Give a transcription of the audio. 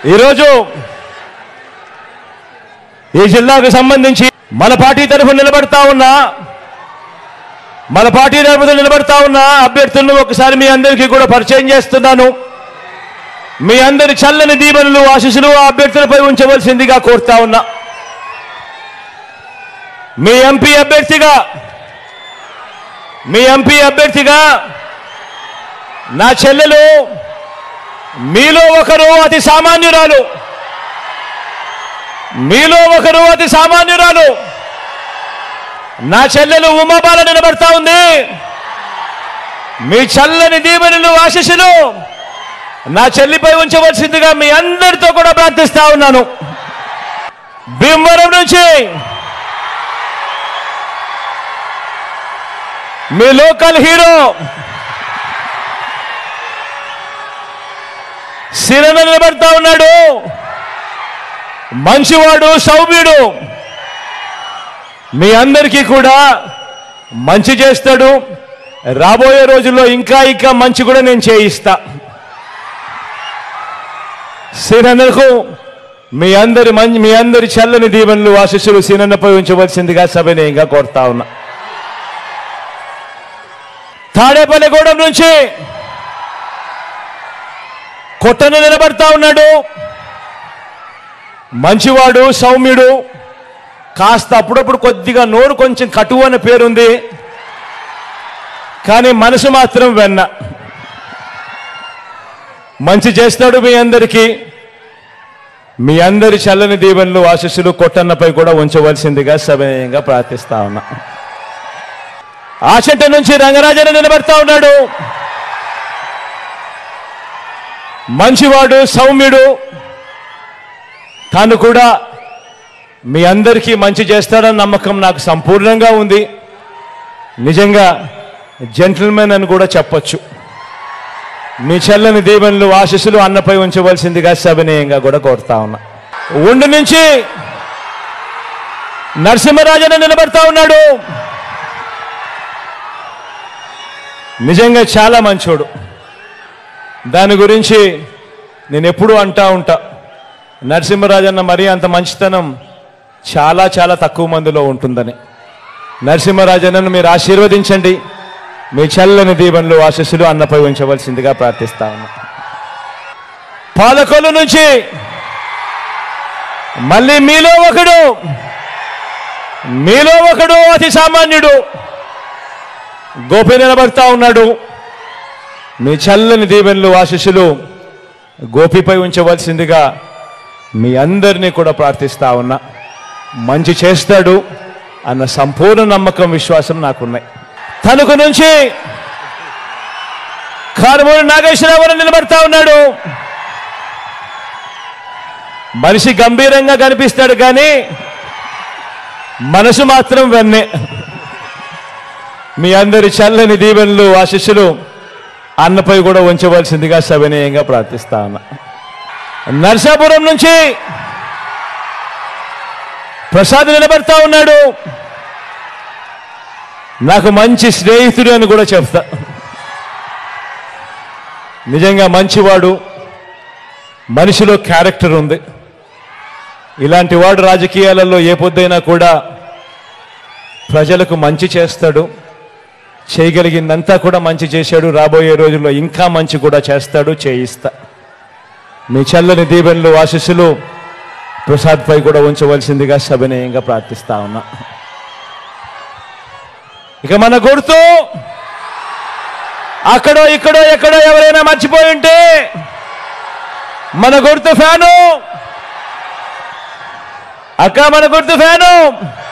ఈరోజు ఈ జిల్లాకు సంబంధించి మన పార్టీ తరఫున నిలబడతా ఉన్నా మన పార్టీ తరఫున నిలబడతా ఉన్న అభ్యర్థులను ఒకసారి మీ అందరికీ కూడా పరిచయం చేస్తున్నాను మీ అందరి చల్లని దీవెనలు ఆశీస్సులు ఆ అభ్యర్థులపై ఉంచవలసిందిగా కోరుతా ఉన్నా మీ ఎంపీ అభ్యర్థిగా మీ ఎంపీ అభ్యర్థిగా నా చెల్లెలు మీలో ఒకరు అతి సామాన్యురాలు మీలో ఒకరు అతి సామాన్యురాలు నా చెల్లెలు ఉమాబాల నిలబడతా ఉంది మీ చల్లని దీవెనలు ఆశీస్సులు నా చెల్లిపై ఉంచవలసిందిగా మీ అందరితో కూడా ప్రార్థిస్తా ఉన్నాను భీమవరం నుంచి మీ లోకల్ హీరో సిరన నిలబడతా ఉన్నాడు మంచివాడు సౌమ్యుడు మీ అందరికీ కూడా మంచి చేస్తాడు రాబోయే రోజుల్లో ఇంకా ఇంకా మంచి కూడా నేను చేయిస్తా సిరన్నకు మీ అందరి మంచి మీ అందరి చల్లని దీవెనలు ఆశీస్సులు సినన్నపై ఉంచవలసిందిగా సవినయంగా కోరుతా ఉన్నా తాడేపల్లిగూడెం నుంచి కొట్టను నిలబడతా ఉన్నాడు మంచివాడు సౌమ్యుడు కాస్త అప్పుడప్పుడు కొద్దిగా నోరు కొంచెం కటువు అనే పేరుంది కానీ మనసు మాత్రం వెన్న మంచి చేస్తాడు మీ అందరికీ మీ అందరి చల్లని దీవెనలు ఆశీస్సులు కొట్టన్నపై కూడా ఉంచవలసిందిగా సవినయంగా ప్రార్థిస్తా ఉన్నా ఆచంట నుంచి రంగరాజన నిలబడతా ఉన్నాడు మంచివాడు సౌమ్యుడు తాను కూడా మీ అందరికీ మంచి చేస్తాడన్న నమ్మకం నాకు సంపూర్ణంగా ఉంది నిజంగా జెంటిల్మెన్ అని కూడా చెప్పొచ్చు మీ చెల్లని దీవెనలు ఆశీస్సులు అన్నపై ఉంచవలసిందిగా సవినయంగా కూడా కోరుతా ఉన్నా ఉండి నుంచి నరసింహరాజన నిలబడతా ఉన్నాడు నిజంగా చాలా మంచోడు దాని గురించి నేను ఎప్పుడూ అంటా ఉంటా నరసింహరాజన్న మరీ అంత మంచితనం చాలా చాలా తక్కువ మందిలో ఉంటుందని నరసింహరాజన్నను మీరు ఆశీర్వదించండి మీ చల్లని దీవెనలు ఆశస్సులు అన్నపై ఉంచవలసిందిగా ప్రార్థిస్తా ఉన్నా పాలకొల్లు నుంచి మళ్ళీ మీలో ఒకడు మీలో ఒకడు అతి సామాన్యుడు గోపి నిలబడతా ఉన్నాడు మీ చల్లని దీవెనలు ఆశీస్సులు గోపిపై ఉంచవలసిందిగా మీ అందరినీ కూడా ప్రార్థిస్తా ఉన్నా మంచి చేస్తాడు అన్న సంపూర్ణ నమ్మకం విశ్వాసం నాకున్నాయి తణుకు నుంచి కారుమూరి నాగేశ్వరరావు నిలబడతా ఉన్నాడు మనిషి గంభీరంగా కనిపిస్తాడు కానీ మనసు మాత్రం వెన్నే మీ అందరి చల్లని దీవెనలు ఆశిష్యులు అన్నపై కూడా ఉంచవలసిందిగా సవినయంగా ప్రార్థిస్తా ఉన్నా నర్సాపురం నుంచి ప్రసాద్ నిలబడతా ఉన్నాడు నాకు మంచి స్నేహితుడు అని కూడా చెప్తా నిజంగా మంచివాడు మనిషిలో క్యారెక్టర్ ఉంది ఇలాంటి వాడు రాజకీయాలలో ఏ పొద్దైనా కూడా ప్రజలకు మంచి చేస్తాడు చేయగలిగిందంతా కూడా మంచి చేశాడు రాబోయే రోజుల్లో ఇంకా మంచి కూడా చేస్తాడు చేయిస్తా మీ చల్లని దీవెనలు ఆశీస్సులు ప్రసాద్పై కూడా ఉంచవలసిందిగా సవినయంగా ప్రార్థిస్తా ఉన్నా ఇక మన గుర్తు అక్కడో ఇక్కడో ఎక్కడో ఎవరైనా మర్చిపోయి ఉంటే మన గుర్తు ఫ్యాను అక్క మన గుర్తు ఫ్యాను